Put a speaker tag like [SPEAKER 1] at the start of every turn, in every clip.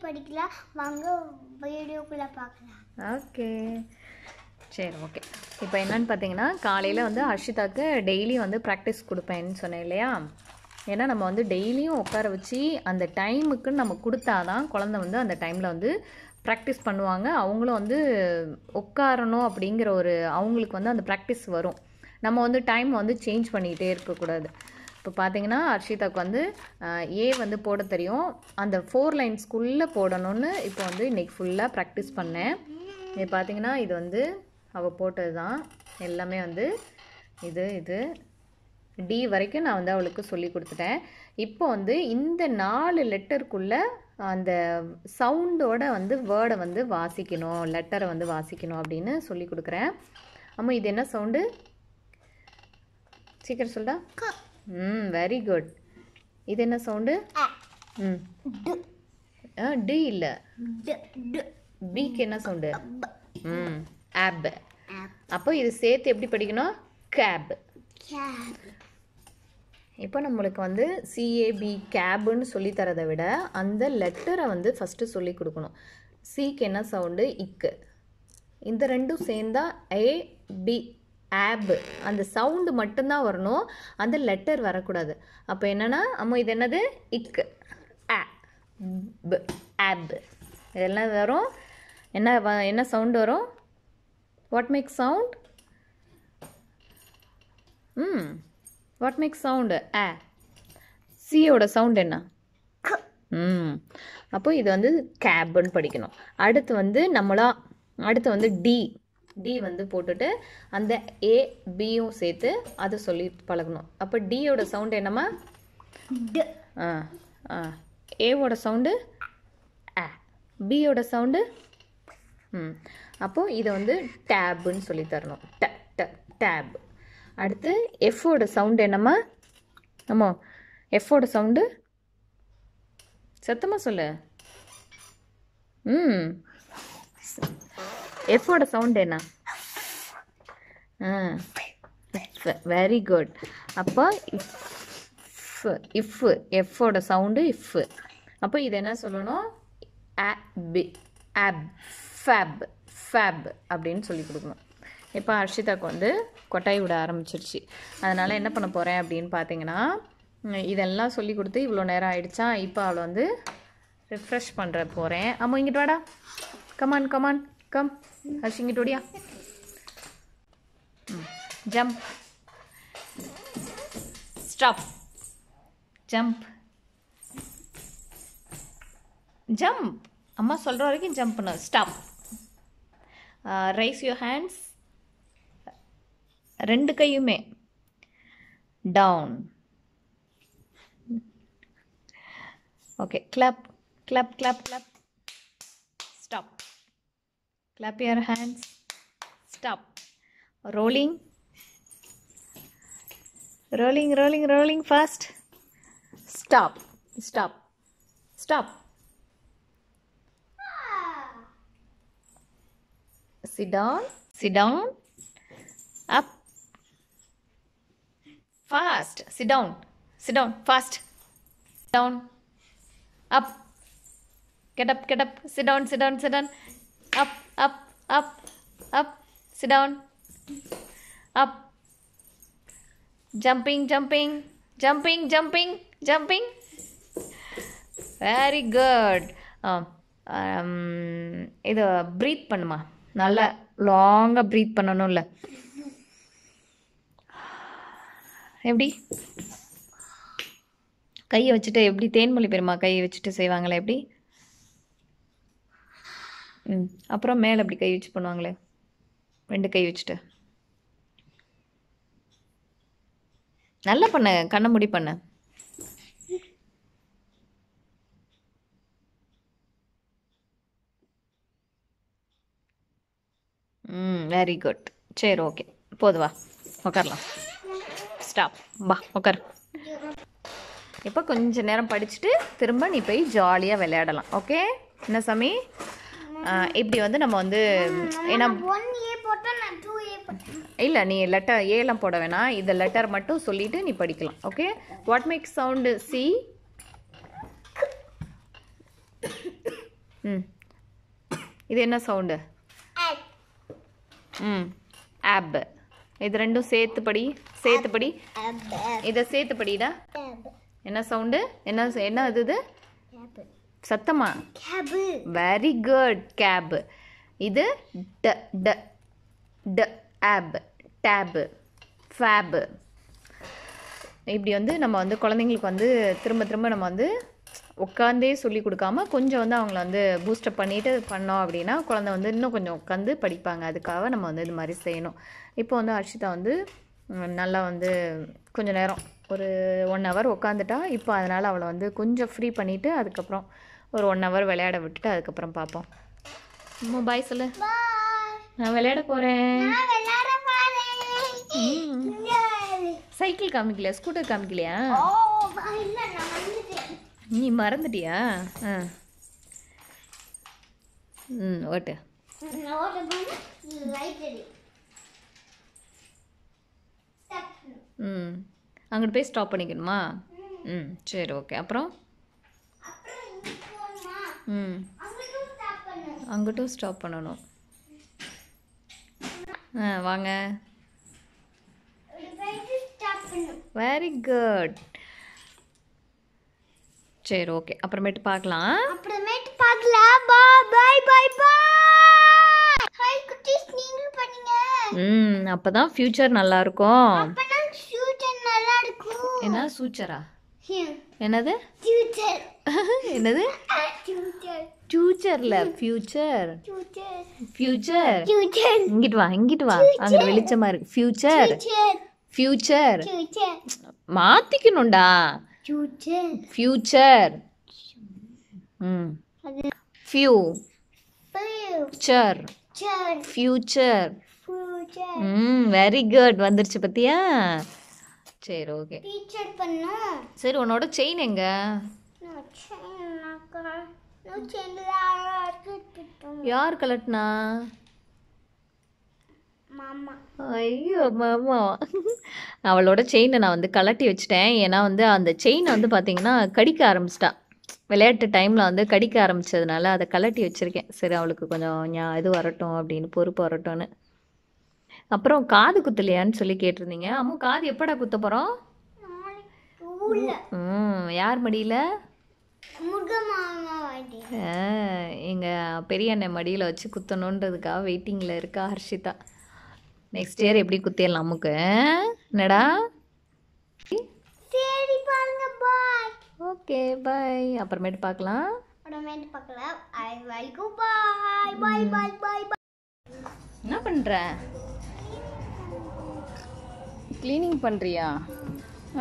[SPEAKER 1] படிக்கலாம் வாங்க வீடியோக்குள்ள பார்க்கலாம்
[SPEAKER 2] ஓகே சரி ஓகே இப்போ என்னன்னு பார்த்தீங்கன்னா காலையில் வந்து ஹர்ஷிதாக்கு டெய்லி வந்து ப்ராக்டிஸ் கொடுப்பேன்னு சொன்னேன் இல்லையா ஏன்னா நம்ம வந்து டெய்லியும் உட்கார வச்சு அந்த டைமுக்கு நம்ம கொடுத்தாதான் குழந்தை வந்து அந்த டைமில் வந்து ப்ராக்டிஸ் பண்ணுவாங்க அவங்களும் வந்து உட்காரணும் அப்படிங்கிற ஒரு அவங்களுக்கு வந்து அந்த ப்ராக்டிஸ் வரும் நம்ம வந்து டைம் வந்து சேஞ்ச் பண்ணிக்கிட்டே இருக்கக்கூடாது இப்போ பார்த்தீங்கன்னா ஹர்ஷிதாக்கு வந்து ஏ வந்து போட தெரியும் அந்த ஃபோர் லைன்ஸ்குள்ளே போடணும்னு இப்போ வந்து இன்னைக்கு ஃபுல்லாக ப்ராக்டிஸ் பண்ணேன் இது பார்த்தீங்கன்னா இது வந்து அவள் போட்டது தான் எல்லாமே வந்து இது இது டி வரைக்கும் நான் வந்து அவளுக்கு சொல்லி கொடுத்துட்டேன் இப்போ வந்து இந்த நாலு லெட்டருக்குள்ளே அந்த சவுண்டோட வந்து வேர்டை வந்து வாசிக்கணும் லெட்டரை வந்து வாசிக்கணும் அப்படின்னு சொல்லி கொடுக்குறேன் அம்மா இது என்ன சவுண்டு சீக்கிரம் சொல்டா ம் வெரி குட் இது என்ன சவுண்டு
[SPEAKER 1] அ,
[SPEAKER 2] ம்
[SPEAKER 1] டு,
[SPEAKER 2] ஆ டி இல்லை
[SPEAKER 1] டு, டு,
[SPEAKER 2] பிக்கு என்ன சவுண்டு
[SPEAKER 1] ப,
[SPEAKER 2] ம் ஆப்
[SPEAKER 1] ஆப்,
[SPEAKER 2] அப்போ இது சேர்த்து எப்படி படிக்கணும் கேப்
[SPEAKER 1] கேப்,
[SPEAKER 2] இப்போ நம்மளுக்கு வந்து சிஏபி கேபுன்னு சொல்லி தரதை விட அந்த லெட்டரை வந்து ஃபஸ்ட்டு சொல்லி கொடுக்கணும் சிக்கு என்ன சவுண்டு இக்கு இந்த ரெண்டும் சேர்ந்தா ஏ பி ஆப் அந்த சவுண்டு மட்டும்தான் வரணும் அந்த லெட்டர் வரக்கூடாது அப்போ என்னன்னா அம்மா இது என்னது இக்கு ஆ ப ஆப் இதெல்லாம் வரும் என்ன வ- என்ன சவுண்டு வரும் வாட் மேக் சவுண்ட் ம் வாட் மேக் சவுண்டு ஆ சியோட சவுண்ட் என்ன
[SPEAKER 1] க,
[SPEAKER 2] ம் அப்போ இது வந்து கேப்னு படிக்கணும் அடுத்து வந்து நம்மளா அடுத்து வந்து டி டி வந்து போட்டுட்டு அந்த ஏ பியும் சேர்த்து அதை சொல்லி பழகணும் அப்போ டியோட சவுண்ட் என்னம்மா
[SPEAKER 1] டு,
[SPEAKER 2] ஆ ஆ ஏவோட சவுண்டு ஆ பியோட சவுண்டு ம் அப்போது இதை வந்து டேப்புன்னு சொல்லி தரணும் ட ட டேப் அடுத்து எஃப்போட சவுண்டு என்னம்மா ஆமாம் எஃப்போட சவுண்டு சத்தமாக சொல்லு ம் எஃப்போட சவுண்டு என்ன ஆ வெரி குட் அப்போ இஃப் இஃப் எஃப்போட சவுண்டு இஃப் அப்போ இது என்ன சொல்லணும் ஆபி ஆப் ஃபேப் ஃபேப் அப்படின்னு சொல்லி கொடுக்கணும் இப்போ ஹர்ஷிதாக்கு வந்து கொட்டாய் விட ஆரம்பிச்சிருச்சு அதனால் என்ன பண்ண போகிறேன் அப்படின்னு பார்த்தீங்கன்னா உம், இதெல்லாம் சொல்லி கொடுத்து இவ்வளோ நேரம் ஆயிடுச்சா இப்போ அவளை வந்து ரிஃப்ரெஷ் பண்ணுற போகிறேன் ஆமாம் இங்கிட்டு வாடா கமான் கமான் கம் ஹர்ஷி இங்கிட்டு ஓடியா ஜம்ப் ஸ்டாப் ஜம்ப் ஜம்ப் அம்மா சொல்கிற வரைக்கும் ஜம்ப் பண்ண ஸ்டாப் ரைஸ் யூர் ஹேண்ட்ஸ் ரெண்டு கையுமே down okay clap clap clap clap stop clap your hands stop rolling rolling rolling rolling fast stop stop stop sit down sit down up fast sit down sit down fast down up get up get up sit down sit down sit down up up up up sit down up jumping jumping jumping jumping jumping very good இது breathe பண்ணுமா நல்லா லாங்காக breath பண்ணணும்ல எப்படி கையை வச்சுட்டு எப்படி தேன்மொழி பெருமா கையை வச்சுட்டு செய்வாங்களே எப்படி ம் அப்புறம் மேலே எப்படி கை வச்சு பண்ணுவாங்களே ரெண்டு கை வச்சுட்டு நல்லா பண்ண கண்ணை மூடி பண்ண ம் வெரி குட் சரி ஓகே போது வா உட்காரலாம் ஸ்டாப் வா உட்கார் இப்போ கொஞ்ச நேரம் படிச்சுட்டு திரும்ப நீ போய் ஜாலியாக விளையாடலாம் ஓகே என்ன சாமி ஆ, இப்படி வந்து நம்ம வந்து ஏன்னா
[SPEAKER 1] ஒன் ஏ போட்டா நான் டூ ஏ போட்டேன்
[SPEAKER 2] இல்லை நீ லெட்டர் ஏலாம் போட வேணாம் இந்த லெட்டர் மட்டும் சொல்லிட்டு நீ படிக்கலாம் okay what make sound C ம் இது என்ன சவுண்டு
[SPEAKER 1] Ab.
[SPEAKER 2] ம் ஆப் இது ரெண்டும் சேர்த்து படி சேர்த்து படி
[SPEAKER 1] Ab. Ab.
[SPEAKER 2] இதை சேர்த்து படிடா
[SPEAKER 1] Ab.
[SPEAKER 2] என்ன சவுண்டு என்ன என்ன இது இது
[SPEAKER 1] Cab.
[SPEAKER 2] சத்தமா
[SPEAKER 1] Cab.
[SPEAKER 2] வெரி குட் கேப் இது ட ட ட ஆப் டேப் ஃபேப் இப்படி வந்து நம்ம வந்து குழந்தைங்களுக்கு வந்து திரும்ப திரும்ப நம்ம வந்து உட்காந்தே சொல்லி கொடுக்காம கொஞ்சம் வந்து அவங்கள வந்து பூஸ்டப் பண்ணிட்டு பண்ணோம் அப்படின்னா குழந்தை வந்து இன்னும் கொஞ்சம் உட்காந்து படிப்பாங்க அதுக்காக நம்ம வந்து இது மாதிரி செய்யணும் இப்போ வந்து அர்ஷிதா வந்து ம், நல்லா வந்து கொஞ்ச நேரம் ஒரு ஒன் ஹவர் உட்காந்துட்டா இப்போ அதனால் அவளை வந்து கொஞ்சம் ஃப்ரீ பண்ணிவிட்டு அதுக்கப்புறம் ஒரு ஒன் ஹவர் விளையாட விட்டுட்டு அதுக்கப்புறம் பார்ப்போம் அம்மா பாய் சொல்லு
[SPEAKER 1] Bye.
[SPEAKER 2] நான் விளையாட போகிறேன்
[SPEAKER 1] நான் விளையாட போறேன். Yay.
[SPEAKER 2] சைக்கிள் காமிக்கலையா ஸ்கூட்டர் காமிக்கலையா
[SPEAKER 1] ஓ, இல்ல, நான் வந்துட்டேன்.
[SPEAKER 2] நீ மறந்துட்டியா ஆ ம் ஓட்டு
[SPEAKER 1] நான் ஓட்ட போனா, light எரி. Stop பண்ணு.
[SPEAKER 2] ம் அங்கிட்டு போய் ஸ்டாப் பண்ணிக்கணுமா ம் சரி ஓகே அப்புறம்
[SPEAKER 1] அப்புறம் இங்க போகணுமா?
[SPEAKER 2] ம்
[SPEAKER 1] அங்கிட்டும் stop பண்ணு.
[SPEAKER 2] அங்கிட்டும் ஸ்டாப் பண்ணணும் ஆ வாங்க
[SPEAKER 1] இப்படி போயிட்டு stop பண்ணு.
[SPEAKER 2] வெரி குட் சரி ஓகே அப்புறமேட்டு பார்க்கலாம்
[SPEAKER 1] அப்புறமேட்டு பார்க்கலாம் பாய் பாய் பாய் பாய் ஹாய் குட்டீஸ் நீங்களும் பண்ணுங்க
[SPEAKER 2] ம் அப்போ தான் ஃப்யூச்சர் நல்லாயிருக்கும்
[SPEAKER 1] அப்பனா ஃபியூச்சர் நல்லா இருக்கும்
[SPEAKER 2] என்ன சூச்சரா என்னது
[SPEAKER 1] ஃபியூச்சர்
[SPEAKER 2] என்னது
[SPEAKER 1] ஃபியூச்சர்
[SPEAKER 2] ஃப்யூச்சர்ல ஃப்யூச்சர்
[SPEAKER 1] ஃபியூச்சர்
[SPEAKER 2] ஃப்யூச்சர்
[SPEAKER 1] ஃபியூச்சர்
[SPEAKER 2] இங்கிட்டு வா இங்கிட்டு வா அங்க வெளிச்சமா இருக்கு ஃப்யூச்சர்
[SPEAKER 1] ஃபியூச்சர்
[SPEAKER 2] ஃப்யூச்சர்
[SPEAKER 1] ஃபியூச்சர்
[SPEAKER 2] மாத்திக்கணும்டா
[SPEAKER 1] ஃபியூச்சர்
[SPEAKER 2] ஃப்யூச்சர் ம்
[SPEAKER 1] அது
[SPEAKER 2] ஃபியூ
[SPEAKER 1] ஃபியூச்சர்
[SPEAKER 2] சர் ஃப்யூச்சர்
[SPEAKER 1] ஃபியூச்சர்
[SPEAKER 2] ம் வெரி குட் வந்துருச்சு பத்தியா சரி ஓகே
[SPEAKER 1] டீச்சர் பண்ணும்
[SPEAKER 2] சரி உன்னோட செயின் எங்க
[SPEAKER 1] நான் செயினாக்கா நான் செயினில்
[SPEAKER 2] யார் கலட்டினா
[SPEAKER 1] மாமா
[SPEAKER 2] ஐயோ மாமா அவளோட செயினை நான் வந்து கலட்டி வச்சிட்டேன் ஏன்னா வந்து அந்த செயின் வந்து பார்த்தீங்கன்னா கடிக்க ஆரம்பிச்சிட்டா விளையாட்டு டைமில் வந்து கடிக்க ஆரம்பிச்சதுனால அதை கலட்டி வச்சுருக்கேன் சரி அவளுக்கு கொஞ்சம் ஞா இது வரட்டும் அப்படின்னு பொறுப்பு வரட்டும்னு அப்புறம் காது குத்தலையான்னு சொல்லி கேட்டிருந்தீங்க அம்மா காது எப்படா குத்த போகிறோம்
[SPEAKER 1] நாளைக்கு ஊர்ல
[SPEAKER 2] ம் யார் மடியில்
[SPEAKER 1] முருக மாமா வாட்டி
[SPEAKER 2] எங்கள் பெரிய அண்ணன் மடியில் வச்சு குத்தணுன்றதுக்காக வெயிட்டிங்கில் இருக்கா ஹர்ஷிதா நெக்ஸ்ட் இயர் எப்படி குத்திடலாம் அம்முக்கு என்னடா
[SPEAKER 1] சரி பாருங்க பாய்
[SPEAKER 2] ஓகே பாய் அப்புறமேட்டு பார்க்கலாம்
[SPEAKER 1] அப்புறமேட்டு பார்க்கலாம் ஐ வரைக்கும் பாய் பாய் பாய் பாய் பாய்
[SPEAKER 2] என்ன பண்ணுற க்ளீனிங் பண்ணுறியா ஆ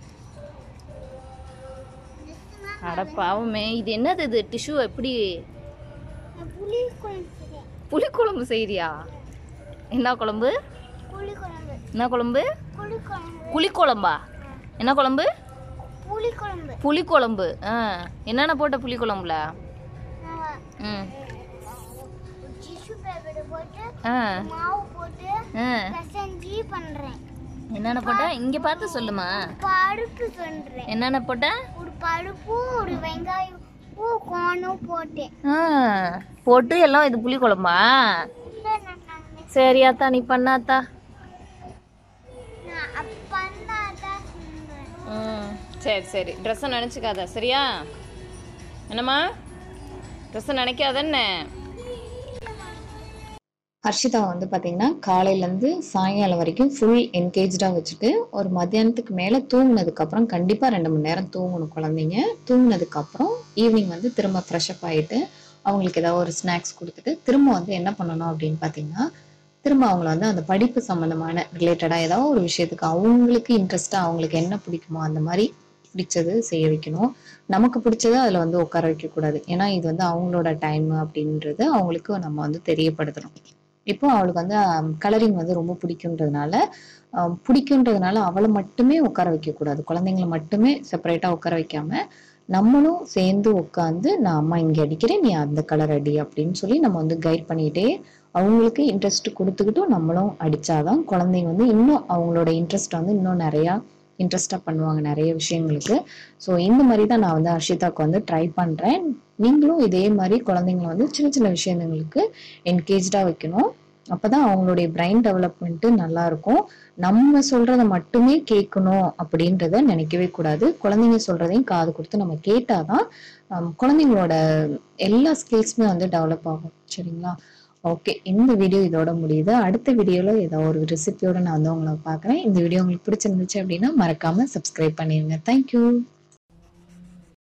[SPEAKER 2] அட பாவமே இது என்னது இது டிஷ்யூ எப்படி
[SPEAKER 1] புளி குழம்பு
[SPEAKER 2] புளிக்குழம்பு செய்கிறியா என்ன குழம்பு
[SPEAKER 1] புளி குழம்பு
[SPEAKER 2] என்ன குழம்பு
[SPEAKER 1] புளி குழம்பு
[SPEAKER 2] புளிக்குழம்பா என்ன குழம்பு
[SPEAKER 1] புளி குழம்பு
[SPEAKER 2] புளிக்குழம்பு ஆ என்னென்ன போட்ட புளிக்குழம்புல ம்
[SPEAKER 1] டிஷ்யூ பேப்பர் போட்டு
[SPEAKER 2] ஆ
[SPEAKER 1] மாவு போட்டு
[SPEAKER 2] ஆ
[SPEAKER 1] பிசைஞ்சு பண்றேன்
[SPEAKER 2] என்னென்ன போட்ட இங்கே பார்த்து சொல்லுமா
[SPEAKER 1] பருப்பு பண்றேன்
[SPEAKER 2] என்னென்ன போட்ட
[SPEAKER 1] ஒரு பருப்பும் ஒரு வெங்காயம் கோனும் போட்டேன்
[SPEAKER 2] ஆ போட்டு எல்லாம் இது புளிக்குழம்பா
[SPEAKER 1] இல்ல நான் நான்
[SPEAKER 2] சரி அத்தா நீ பண்ணாத்தா
[SPEAKER 1] நான் அப்ப பண்ணாதான் சொல்றேன்
[SPEAKER 2] ம் சரி சரி ட்ரெஸ்ஸை நினச்சிக்காத சரியா என்னம்மா ட்ரெஸ்ஸை நினைக்காத என்ன
[SPEAKER 3] ஹர்ஷிதா வந்து பார்த்தீங்கன்னா காலையிலேருந்து சாயங்காலம் வரைக்கும் ஃபுல் என்கேஜாக வச்சுட்டு ஒரு மத்தியானத்துக்கு மேலே தூங்குனதுக்கப்புறம் கண்டிப்பாக ரெண்டு மணி நேரம் தூங்கணும் குழந்தைங்க தூங்குனதுக்கப்புறம் ஈவினிங் வந்து திரும்ப ஃப்ரெஷ்அப் ஆகிட்டு அவங்களுக்கு ஏதாவது ஒரு ஸ்நாக்ஸ் கொடுத்துட்டு திரும்ப வந்து என்ன பண்ணணும் அப்படின்னு பார்த்தீங்கன்னா திரும்ப அவங்கள வந்து அந்த படிப்பு சம்மந்தமான ரிலேட்டடாக ஏதாவது ஒரு விஷயத்துக்கு அவங்களுக்கு இன்ட்ரெஸ்ட்டாக அவங்களுக்கு என்ன பிடிக்குமோ அந்த மாதிரி பிடிச்சது செய்ய வைக்கணும் நமக்கு பிடிச்சதை அதில் வந்து உட்கார வைக்கக்கூடாது ஏன்னா இது வந்து அவங்களோட டைம் அப்படின்றது அவங்களுக்கு நம்ம வந்து தெரியப்படுத்தணும் இப்போ அவளுக்கு வந்து கலரிங் வந்து ரொம்ப பிடிக்குன்றதுனால ஆஹ் பிடிக்குன்றதுனால அவளை மட்டுமே உட்கார வைக்கக்கூடாது குழந்தைங்களை மட்டுமே செப்பரேட்டாக உட்கார வைக்காம நம்மளும் சேர்ந்து உட்காந்து நான் அம்மா இங்கே அடிக்கிறேன் நீ அந்த கலர் அடி அப்படின்னு சொல்லி நம்ம வந்து கைட் பண்ணிட்டே அவங்களுக்கு இன்ட்ரெஸ்ட் கொடுத்துக்கிட்டும் நம்மளும் அடிச்சாதான் குழந்தைங்க வந்து இன்னும் அவங்களோட இன்ட்ரெஸ்ட் வந்து இன்னும் நிறையா இன்ட்ரெஸ்டாக பண்ணுவாங்க நிறைய விஷயங்களுக்கு ஸோ இந்த மாதிரி தான் நான் வந்து ஹர்ஷிதாவுக்கு வந்து ட்ரை பண்ணுறேன் நீங்களும் இதே மாதிரி குழந்தைங்களை வந்து சின்ன சின்ன விஷயங்களுக்கு என்கேஜாக வைக்கணும் அப்பதான் அவங்களுடைய பிரைன் டெவலப்மெண்ட்டு நல்லா இருக்கும் நம்ம சொல்றத மட்டுமே கேட்கணும் அப்படின்றத நினைக்கவே கூடாது குழந்தைங்க சொல்றதையும் காது கொடுத்து நம்ம கேட்டாதான் ஹம், குழந்தைங்களோட எல்லா ஸ்கில்ஸுமே வந்து டெவலப் ஆகும் சரிங்களா ஓகே இந்த வீடியோ இதோட முடியுது அடுத்த வீடியோல ஏதோ ஒரு ரெசிபியோட நான் வந்து உங்களை பார்க்குறேன் இந்த வீடியோ உங்களுக்கு பிடிச்சிருந்துச்சு அப்படின்னா மறக்காம சப்ஸ்கிரைப் பண்ணிடுங்க தேங்க்யூ